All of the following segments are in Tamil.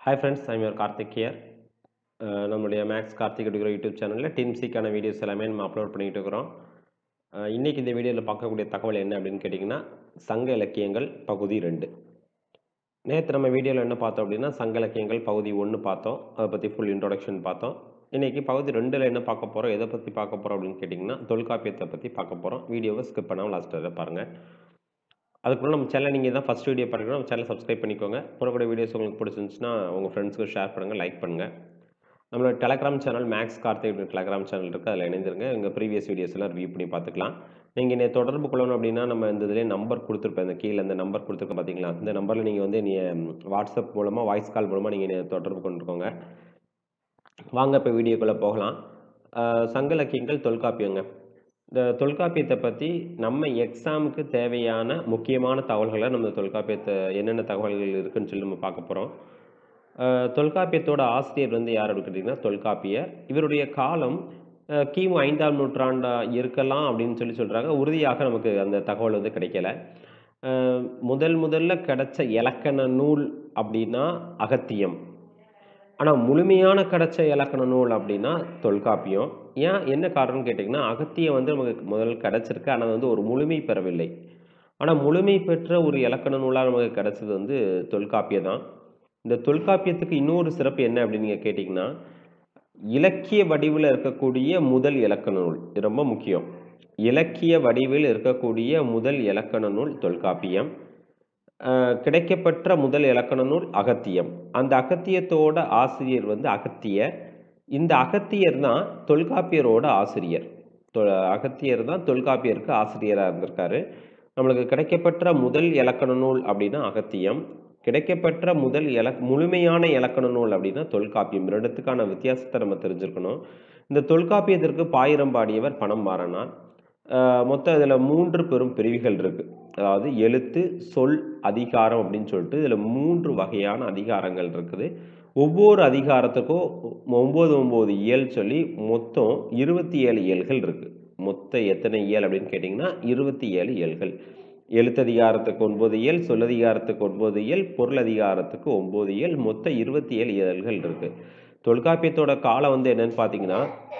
hi friends I'm your Karthik here நம்மளுடைய மேக்ஸ் கார்த்திக் எடுக்கிற யூடியூப் சேனலில் டிம்சிக்கான வீடியோஸ் எல்லாமே நம்ம அப்லோட் பண்ணிகிட்டு இருக்கிறோம் அஹ், இன்னைக்கு இந்த வீடியோவில் பார்க்கக்கூடிய தகவல் என்ன அப்படின்னு கேட்டிங்கன்னா சங்க இலக்கியங்கள் பகுதி ரெண்டு நேற்று நம்ம வீடியோவில் என்ன பார்த்தோம் அப்படின்னா சங்க இலக்கியங்கள் பகுதி ஒன்று பார்த்தோம் அதை பற்றி ஃபுல் இன்ட்ரோடக்ஷன் பார்த்தோம் இன்றைக்கி பகுதி ரெண்டில் என்ன பார்க்க போகிறோம் எதை பற்றி பார்க்க போகிறோம் அப்படின்னு கேட்டிங்கன்னா தொல்காப்பியத்தை பற்றி பார்க்க போகிறோம் வீடியோவை ஸ்கிப் பண்ணாமல் லாஸ்ட் வரை பாருங்கள் அதுக்குள்ள நம்ம சேனல் நீங்கள் தான் ஃபஸ்ட் வீடியோ பாருங்கன்னா நம்ம சேனல் சப்ஸ்கிரைப் பண்ணிக்கோங்க போடக்கூடிய வீடியோஸ் உங்களுக்கு பிடிச்சிருந்துச்சுன்னா உங்கள் ஃப்ரெண்ட்ஸ்க்கு ஷேர் பண்ணுங்கள் லைக் பண்ணுங்கள் நம்மளோட Telegram channel Max Karthik Telegram channel இருக்குது அதில் இணைந்திருங்க எங்கள் ப்ரீவியஸ் வீடியோஸ் எல்லாம் ரிவ்யூ பண்ணி பார்த்துக்கலாம் நீங்கள் என்னை தொடர்பு கொள்ளணும் அப்படின்னா நம்ம இந்த இதிலே நம்பர் கொடுத்துருப்பேன் இந்த கீழே இந்த நம்பர் கொடுத்துருக்க பார்த்தீங்களா இந்த நம்பரில் நீங்கள் வந்து நீ வாட்ஸ்அப் மூலமாக வாய்ஸ் கால் மூலமாக நீங்கள் என்னை தொடர்பு கொண்டுக்கோங்க வாங்க இப்போ வீடியோக்குள்ளே போகலாம் அஹ் சங்க இலக்கியங்கள் தொல்காப்பியங்க இந்த தொல்காப்பியத்தை பற்றி நம்ம எக்ஸாமுக்கு தேவையான முக்கியமான தகவல்களை நம்ம தொல்காப்பியத்தை என்னென்ன தகவல்கள் இருக்குன்னு சொல்லி நம்ம பார்க்க போகிறோம் தொல்காப்பியத்தோட ஆசிரியர் வந்து யார் அப்படின்னு கேட்டிங்கன்னா தொல்காப்பியர் இவருடைய காலம் அஹ், கிமு ஐந்தாம் நூற்றாண்டா இருக்கலாம் அப்படின்னு சொல்லி சொல்கிறாங்க உறுதியாக நமக்கு அந்த தகவல் வந்து கிடைக்கல அஹ், முதல் முதல்ல கிடைச்ச இலக்கண நூல் அப்படின்னா அகத்தியம் ஆனால் முழுமையான கிடைச்ச இலக்கண நூல் அப்படின்னா தொல்காப்பியம் ஏன் என்ன காரணம்னு கேட்டிங்கன்னா அகத்தியம் வந்து நமக்கு முதல் கிடச்சிருக்கு ஆனால் அது வந்து ஒரு முழுமை பெறவில்லை ஆனால் முழுமை பெற்ற ஒரு இலக்கண நூலாக நமக்கு கிடைச்சது வந்து தொல்காப்பியம் தான் இந்த தொல்காப்பியத்துக்கு இன்னொரு சிறப்பு என்ன அப்படின்னு நீங்கள் கேட்டிங்கன்னா இலக்கிய வடிவில் இருக்கக்கூடிய முதல் இலக்கண நூல் இது ரொம்ப முக்கியம் இலக்கிய வடிவில் இருக்கக்கூடிய முதல் இலக்கண நூல் தொல்காப்பியம் அஹ் கிடைக்கப்பெற்ற முதல் இலக்கண நூல் அகத்தியம் அந்த அகத்தியத்தோட ஆசிரியர் வந்து அகத்தியர் இந்த அகத்தியர் தான் தொல்காப்பியரோட ஆசிரியர் தொ- அகத்தியர் தான் தொல்காப்பியருக்கு ஆசிரியராக இருந்திருக்காரு நம்மளுக்கு கிடைக்கப்பெற்ற முதல் இலக்கண நூல் அப்படின்னா அகத்தியம் கிடைக்கப்பெற்ற முதல் இலக் முழுமையான இலக்கண நூல் அப்படின்னா தொல்காப்பியம் ரெண்டுத்துக்கான வித்தியாசத்தை நம்ம தெரிஞ்சிருக்கணும் இந்த தொல்காப்பியத்திற்கு பாயிரம் பாடியவர் பணம் மாறனார் ஆஹ் மொத்தம் இதில் மூன்று பெரும் பிரிவுகள் இருக்கு அதாவது எழுத்து சொல் அதிகாரம் அப்படின்னு சொல்லிட்டு இதில் மூன்று வகையான அதிகாரங்கள் இருக்குது ஒவ்வொரு அதிகாரத்துக்கும் ஒம்பது ஒம்பது இயல் சொல்லி மொத்தம் இருபத்தி ஏழு இயல்கள் இருக்கு மொத்தம் எத்தனை இயல் அப்படின்னு கேட்டிங்கன்னா இருபத்தி ஏழு இயல்கள் எழுத்ததிகாரத்துக்கு ஒன்பது இயல் சொல்லதிகாரத்துக்கு ஒன்பது இயல் பொருளதிகாரத்துக்கு ஒன்பது இயல் மொத்தம் இருபத்தி ஏழு இயல்கள் இருக்கு தொல்காப்பியத்தோட காலம் வந்து என்னன்னு பார்த்தீங்கன்னா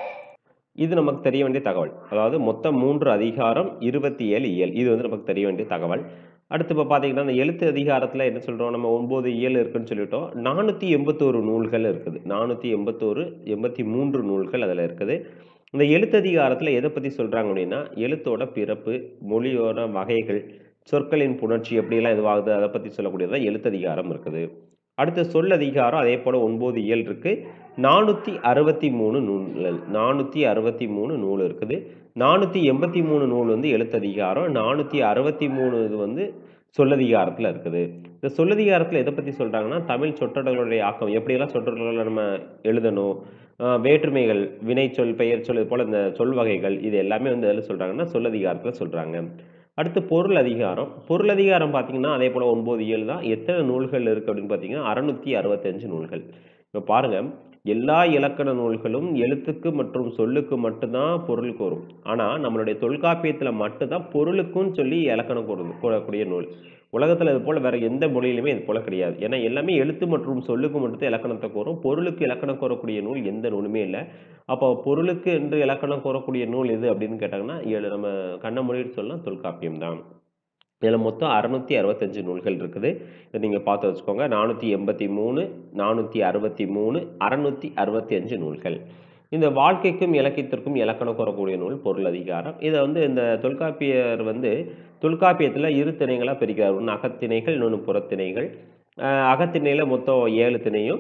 இது நமக்கு தெரிய வேண்டிய தகவல் அதாவது மொத்தம் மூன்று அதிகாரம் இருபத்தி ஏழு இயல் இது வந்து நமக்கு தெரிய வேண்டிய தகவல் அடுத்து இப்போ பார்த்தீங்கன்னா இந்த எழுத்து அதிகாரத்தில் என்ன சொல்கிறோம் நம்ம ஒம்பது இயல் இருக்குன்னு சொல்லிட்டோம் நானூற்றி எண்பத்தோரு நூல்கள் இருக்குது நானூற்றி எண்பத்தோரு எண்பத்தி மூன்று நூல்கள் அதில் இருக்குது இந்த எழுத்து அதிகாரத்தில் எதை பற்றி சொல்கிறாங்க அப்படின்னா எழுத்தோட பிறப்பு மொழியோட வகைகள் சொற்களின் புணர்ச்சி எப்படியெல்லாம் இதுவாகுது அதை பற்றி சொல்லக்கூடியதான் எழுத்ததிகாரம் இருக்குது அடுத்து சொல் அதிகாரம் அதே போல் ஒன்பது இயல் இருக்கு நானூற்றி அறுபத்தி மூணு நூல்கள் நானூற்றி அறுபத்தி மூணு நூல் இருக்குது நானூற்றி எண்பத்தி மூணு நூல் வந்து எழுத்ததிகாரம் நானூற்றி அறுபத்தி மூணு இது வந்து சொல்லதிகாரத்தில் இருக்குது இந்த சொல்லதிகாரத்தில் எதை பற்றி சொல்கிறாங்கன்னா தமிழ் சொற்றொடர்களுடைய ஆக்கம் எப்படியெல்லாம் சொற்றொடர்களை நம்ம எழுதணும் ஆஹ் வேற்றுமைகள் வினைச்சொல் பெயர் சொல் இது போல் இந்த சொல் வகைகள் இது எல்லாமே வந்து எதில் சொல்கிறாங்கன்னா சொல்லதிகாரத்தில் சொல்கிறாங்க அடுத்து பொருள் அதிகாரம் பொருள் அதிகாரம் பார்த்தீங்கன்னா அதே போல் ஒன்பது ஏழு தான் எத்தனை நூல்கள் இருக்குது அப்படின்னு பார்த்தீங்கன்னா அறநூற்றி அறுபத்தஞ்சு நூல்கள் இப்போ பாருங்க எல்லா இலக்கண நூல்களும் எழுத்துக்கு மற்றும் சொல்லுக்கு மட்டும்தான் பொருள் கூறும் ஆனால் நம்மளுடைய தொல்காப்பியத்தில் மட்டும்தான் பொருளுக்கும் சொல்லி இலக்கணம் கூறுது கூறக்கூடிய நூல் உலகத்தில் இது போல் வேற எந்த மொழியிலுமே இது போல கிடையாது ஏன்னா எல்லாமே எழுத்து மற்றும் சொல்லுக்கு மட்டும்தான் இலக்கணத்தை கூறும் பொருளுக்கு இலக்கணம் கூறக்கூடிய நூல் எந்த நூலுமே இல்லை அப்போ பொருளுக்கு என்று இலக்கணம் கூறக்கூடிய நூல் எது அப்படின்னு கேட்டாங்கன்னா ஏழு நம்ம கண்ண மொழின்னு சொல்லலாம் தொல்காப்பியம் தான் இதில் மொத்தம் அறுநூத்தி அறுபத்தஞ்சு நூல்கள் இருக்குது இதை நீங்கள் பார்த்து வச்சுக்கோங்க நானூற்றி எண்பத்தி மூணு நானூற்றி அறுபத்தி மூணு அறநூற்றி அறுபத்தி அஞ்சு நூல்கள் இந்த வாழ்க்கைக்கும் இலக்கியத்திற்கும் இலக்கணம் கூறக்கூடிய நூல் பொருள் அதிகாரம் இதை வந்து இந்த தொல்காப்பியர் வந்து தொல்காப்பியத்தில் இரு திணைகளாக பிரிக்கிறார் ஒன்று அகத்திணைகள் இன்னொன்று புறத்திணைகள் அஹ் அகத்திணையில் மொத்தம் ஏழு திணையும்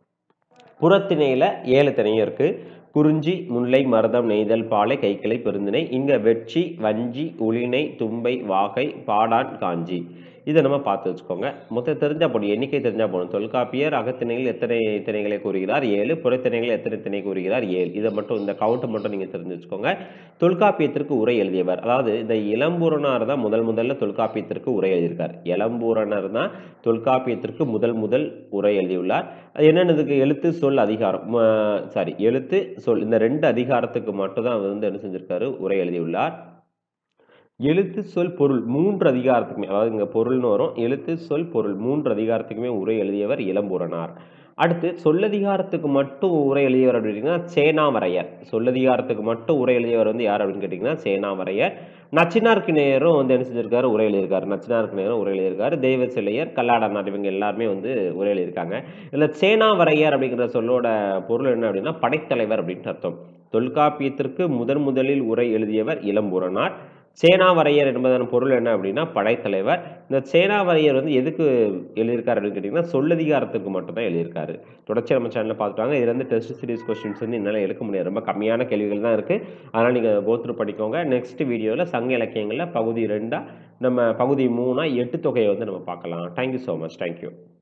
புறத்திணையில் ஏழு திணையும் இருக்கு குறிஞ்சி முல்லை மருதம் நெய்தல் பாலை கைக்கிளை பெருந்திணை இங்க வெட்சி வஞ்சி உளினை தும்பை வாகை பாடான் காஞ்சி இதை நம்ம பார்த்து வச்சுக்கோங்க மொத்தம் தெரிஞ்சா போதும் எண்ணிக்கை தெரிஞ்சா போதும் தொல்காப்பியர் அகத்திணையில் எத்தனை திணைகளை கூறுகிறார் ஏழு புறத்திணைகள் எத்தனை திணை கூறுகிறார் ஏழு இதை மட்டும் இந்த கவுண்ட் மட்டும் நீங்க தெரிஞ்சு வச்சுக்கோங்க தொல்காப்பியத்திற்கு உரை எழுதியவர் அதாவது இந்த இளம்பூரணர் தான் முதல் முதல்ல தொல்காப்பியத்திற்கு உரை எழுதியிருக்கார் இளம்பூரணர் தான் தொல்காப்பியத்திற்கு முதல் முதல் உரை எழுதியுள்ளார் அது என்னென்னதுக்கு எழுத்து சொல் அதிகாரம் சாரி எழுத்து சொல் இந்த ரெண்டு அதிகாரத்துக்கு மட்டும் தான் அவர் வந்து என்ன செஞ்சிருக்காரு உரை எழுதியுள்ளார் எழுத்து சொல் பொருள் மூன்று அதிகாரத்துக்குமே அதாவது இங்க பொருள்னு வரும் எழுத்து சொல் பொருள் மூன்று அதிகாரத்துக்குமே உரை எழுதியவர் இளம்பூரணார் அடுத்து சொல்லதிகாரத்துக்கு மட்டும் உரை எழுதியவர் அப்படின்னா சேனாவரையர் சொல்லதிகாரத்துக்கு மட்டும் உரை எழுதியவர் வந்து யார் அப்படின்னு கேட்டிங்கன்னா சேனாவரையர் நச்சினார்க்கு நேரும் வந்து என்ன செஞ்சிருக்காரு உரை எழுதியிருக்காரு நச்சினார்க்கு நேரம் உரை எழுதியிருக்காரு தெய்வ சிலையர் கல்லாடனார் இவங்க எல்லாருமே வந்து உரை எழுதியிருக்காங்க இதில் சேனாவரையர் அப்படிங்கிற சொல்லோட பொருள் என்ன அப்படின்னா படைத்தலைவர் அப்படின்ட்டு அர்த்தம் தொல்காப்பியத்திற்கு முதன் முதலில் உரை எழுதியவர் இளம்பூரனார் சேனாவரையர் என்பதன் பொருள் என்ன அப்படின்னா படைத்தலைவர் இந்த சேனாவரையர் வந்து எதுக்கு எழுதியிருக்காரு அப்படின்னு கேட்டிங்கன்னா சொல்லதிகாரத்துக்கு மட்டும்தான் எழுதியிருக்காரு தொடர்ச்சி நம்ம சேனலில் பார்த்துட்டாங்க இதுல இருந்து டெஸ்ட் சீரிஸ் கொஸ்டின்ஸ் வந்து என்னால் எடுக்க முடியாது ரொம்ப கம்மியான கேள்விகள் தான் இருக்குது அதனால் நீங்கள் கோத்ரூ படிக்கோங்க நெக்ஸ்ட் வீடியோவில் சங்க இலக்கியங்களில் பகுதி ரெண்டாக நம்ம பகுதி மூணாக எட்டு தொகையை வந்து நம்ம பார்க்கலாம் தேங்க்யூ ஸோ மச் தேங்க்யூ